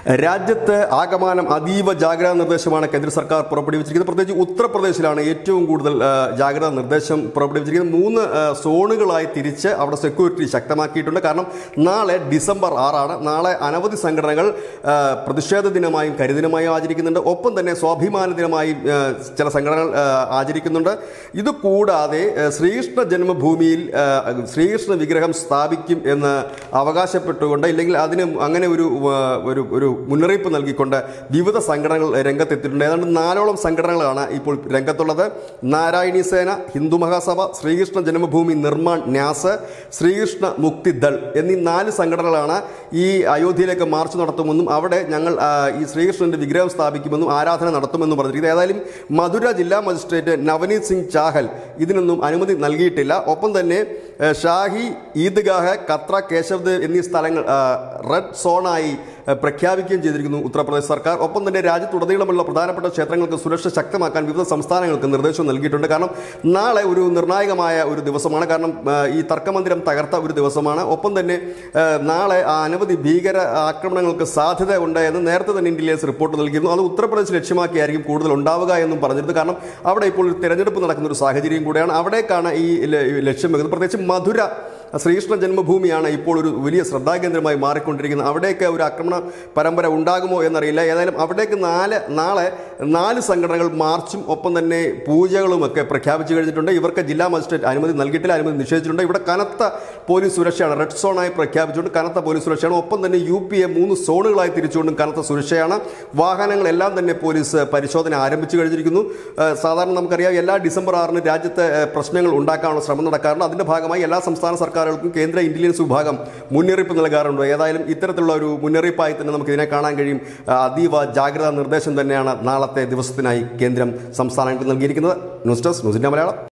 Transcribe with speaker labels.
Speaker 1: രാജ്യത്ത് ആകമാനം അതീവ ജാഗ്രതാ നിർദ്ദേശമാണ് കേന്ദ്ര സർക്കാർ പുറപ്പെടുവിച്ചിരിക്കുന്നത് പ്രത്യേകിച്ച് ഉത്തർപ്രദേശിലാണ് ഏറ്റവും കൂടുതൽ ആ, ജാഗ്രതാ നിർദ്ദേശം പുറപ്പെടുവിച്ചിരിക്കുന്നത് മൂന്ന് ആ, സോണുകളായി തിരിച്ച് അവിടെ സെക്യൂരിറ്റി ശക്തമാക്കിയിട്ടുണ്ട് കാരണം നാളെ ഡിസംബർ ആറാണ് നാളെ അനവധി സംഘടനകൾ ആ, പ്രതിഷേധ ദിനമായും കരിദിനമായും ആചരിക്കുന്നുണ്ട് ഒപ്പം തന്നെ സ്വാഭിമാന ദിനമായും ആ, ചില സംഘടനകൾ ആ, ആചരിക്കുന്നുണ്ട് ഇത് കൂടാതെ ആ, ശ്രീകൃഷ്ണ ജന്മഭൂമിയിൽ ആ, ശ്രീകൃഷ്ണ വിഗ്രഹം സ്ഥാപിക്കും എന്ന് അവകാശപ്പെട്ടുകൊണ്ട് ഇല്ലെങ്കിൽ അതിന് അങ്ങനെ ഒരു ആ, ഒരു ഒരു മുന്നറിയിപ്പ് നൽകിക്കൊണ്ട് വിവിധ സംഘടനകൾ രംഗത്തെത്തിയിട്ടുണ്ട് ഏതാണ്ട് നാലോളം സംഘടനകളാണ് ഇപ്പോൾ രംഗത്തുള്ളത് നാരായണി സേന ഹിന്ദു മഹാസഭ ശ്രീകൃഷ്ണ ജന്മഭൂമി നിർമ്മാൺ ന്യാസ് ശ്രീകൃഷ്ണ മുക്തി ദൾ എന്നീ നാല് സംഘടനകളാണ് ഈ അയോധ്യയിലേക്ക് മാർച്ച് നടത്തുമെന്നും അവിടെ ഞങ്ങൾ ആ, ഈ ശ്രീകൃഷ്ണന്റെ വിഗ്രഹം സ്ഥാപിക്കുമെന്നും ആരാധന നടത്തുമെന്നും പറഞ്ഞിരിക്കുന്നത് ഏതായാലും മധുര ജില്ലാ മജിസ്ട്രേറ്റ് നവനീത് സിംഗ് ചാഹൽ ഇതിനൊന്നും അനുമതി നൽകിയിട്ടില്ല ഒപ്പം തന്നെ ആ, ഷാഹി ഈദ്ഗാഹ് കത്ര കേശവ്ദേവ് എന്നീ സ്ഥലങ്ങൾ ആ, റെഡ് സോണായി ആ, പ്രഖ്യാപിക്കുകയും ചെയ്തിരിക്കുന്നു ഉത്തർപ്രദേശ് സർക്കാർ ഒപ്പം തന്നെ രാജ്യത്തുടനീളമുള്ള പ്രധാനപ്പെട്ട ക്ഷേത്രങ്ങൾക്ക് സുരക്ഷ ശക്തമാക്കാൻ വിവിധ സംസ്ഥാനങ്ങൾക്ക് നിർദ്ദേശം നൽകിയിട്ടുണ്ട് കാരണം നാളെ ഒരു നിർണായകമായ ഒരു ദിവസമാണ് കാരണം ആ, ഈ തർക്കമന്ദിരം തകർത്ത ഒരു ദിവസമാണ് ഒപ്പം തന്നെ ആ, നാളെ ആ അനവധി ഭീകര ആക്രമണങ്ങൾക്ക് സാധ്യത ഉണ്ട് എന്ന് നേരത്തെ തന്നെ ഇന്റലിജൻസ് റിപ്പോർട്ട് നൽകിയിരുന്നു അത് ഉത്തർപ്രദേശ് ലക്ഷ്യമാക്കിയായിരിക്കും കൂടുതൽ ഉണ്ടാവുക എന്നും പറഞ്ഞിരുന്നു കാരണം അവിടെ ഇപ്പോൾ ഒരു തെരഞ്ഞെടുപ്പ് നടക്കുന്ന ഒരു സാഹചര്യം കൂടെയാണ് അവിടേക്കാണ് ഈ ല- ലക്ഷ്യം വെക്കുന്നത് പ്രത്യേകിച്ച് മധുര ശ്രീകൃഷ്ണ ജന്മഭൂമിയാണ് ഇപ്പോൾ ഒരു വലിയ ശ്രദ്ധാകേന്ദ്രമായി മാറിക്കൊണ്ടിരിക്കുന്നത് അവിടേക്ക് ഒരു ആക്രമണ പരമ്പര ഉണ്ടാകുമോ എന്നറിയില്ല ഏതായാലും അവിടേക്ക് നാല് നാളെ നാല് സംഘടനകൾ മാർച്ചും ഒപ്പം തന്നെ പൂജകളുമൊക്കെ പ്രഖ്യാപിച്ചു കഴിഞ്ഞിട്ടുണ്ട് ഇവർക്ക് ജില്ലാ മജിസ്ട്രേറ്റ് അനുമതി നൽകിയിട്ടില്ല അനുമതി നിഷേധിച്ചിട്ടുണ്ട് ഇവിടെ കനത്ത പോലീസ് സുരക്ഷയാണ് റെഡ് സോണായി പ്രഖ്യാപിച്ചുകൊണ്ട് കനത്ത പോലീസ് സുരക്ഷയാണ് ഒപ്പം തന്നെ യു പി എ മൂന്ന് സോണുകളായി തിരിച്ചുകൊണ്ടും കനത്ത സുരക്ഷയാണ് വാഹനങ്ങളെല്ലാം തന്നെ പോലീസ് പരിശോധന ആരംഭിച്ചു കഴിഞ്ഞിരിക്കുന്നു ഏഹ് സാധാരണ നമുക്കറിയാം എല്ലാ ഡിസംബർ ആറിന് രാജ്യത്തെ ഏഹ് പ്രശ്നങ്ങൾ ഉണ്ടാക്കാനുള്ള ശ്രമം നടക്കാറുണ്ട് അതിന്റെ ഭാഗമായി എല്ലാ സംസ്ഥാന സർക്കാരുകൾക്കും കേന്ദ്ര ഇന്റലിജൻസ് വിഭാഗം മുന്നറിയിപ്പ് നൽകാറുണ്ട് ഏതായാലും ഇത്തരത്തിലുള്ള ഒരു മുന്നറിയിപ്പായി തന്നെ നമുക്ക് ഇതിനെ കാണാൻ കഴിയും ആ, അതീവ ജാഗ്രതാ നിർദ്ദേശം തന്നെയാണ് നാളത്തെ ദിവസത്തിനായി കേന്ദ്രം സംസ്ഥാനങ്ങൾക്ക് നൽകിയിരിക്കുന്നത് ന്യൂസ് ഡെസ്ക് ന്യൂസിന്റെ മലയാളം